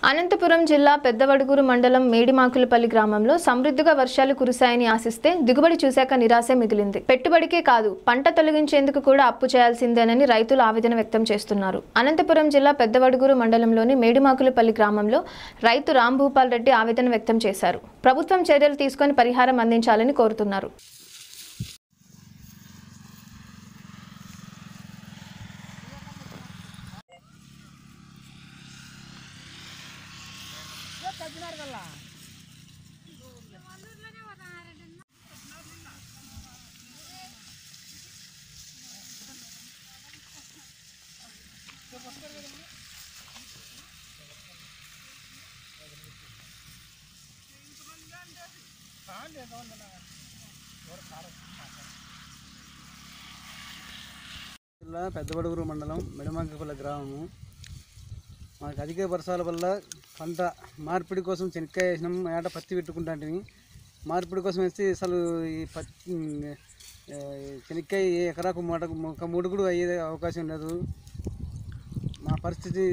అనంతపురం జిల్లా పెద్దవడుగురు మండలం మేడిమాకులపల్లి గ్రామంలో సమృద్ధిగా వర్షాలు కురిశాయని ఆశిస్తే దిగుబడి చూశాక నిరాశే మిగిలింది పెట్టుబడికే కాదు పంట తొలగించేందుకు కూడా అప్పు చేయాల్సిందేనని రైతులు ఆవేదన వ్యక్తం చేస్తున్నారు అనంతపురం జిల్లా పెద్దవడుగురు మండలంలోని మేడిమాకులపల్లి గ్రామంలో రైతు రాంభూపాల్ రెడ్డి ఆవేదన వ్యక్తం చేశారు ప్రభుత్వం చర్యలు తీసుకొని పరిహారం అందించాలని కోరుతున్నారు జిల్లా పెద్దబడుగురు మండలం మెడమంకపల్లి గ్రామము మనకు అధిక వర్షాల వల్ల పంట మార్పిడి కోసం చెనక్కాయ వేసినాం ఏట పత్తి పెట్టుకుంటాంటివి మార్పిడి కోసం వేస్తే అసలు ఈ పత్తి ఆ, చెనక్కాయ ఏ ఎకరాకు మూట ఒక మూడు కూడా అయ్యే అవకాశం లేదు మా పరిస్థితి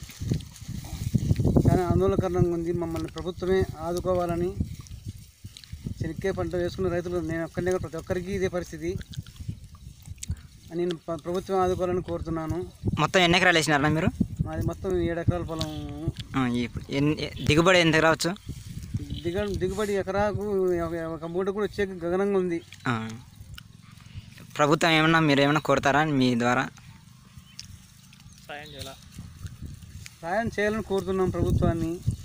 చాలా ఆందోళనకరంగా ఉంది మమ్మల్ని ప్రభుత్వమే ఆదుకోవాలని చెనక్కాయ పంట వేసుకున్న రైతులు నేను ఒక్కరినే కాదు, ప్రతి ఒక్కరికి ఇదే పరిస్థితి నేను ప్ర- ప్రభుత్వం ఆదుకోవాలని కోరుతున్నాను మొత్తం ఎన్ని ఎకరాలు వేసినారా మీరు మాది మొత్తం ఏడు ఎకరాల పొలం ఆ, ఇప్పుడు ఎన్ని దిగుబడి ఎంత రావచ్చు దిగ దిగుబడి ఎకరాకు ఒక- ఒక మూట కూడా వచ్చే గగనంగా ఉంది ఆ. ప్రభుత్వం ఏమన్నా మీరు ఏమైనా కోరుతారా మీ ద్వారా సాయం చేయాలని కోరుతున్నాం ప్రభుత్వాన్ని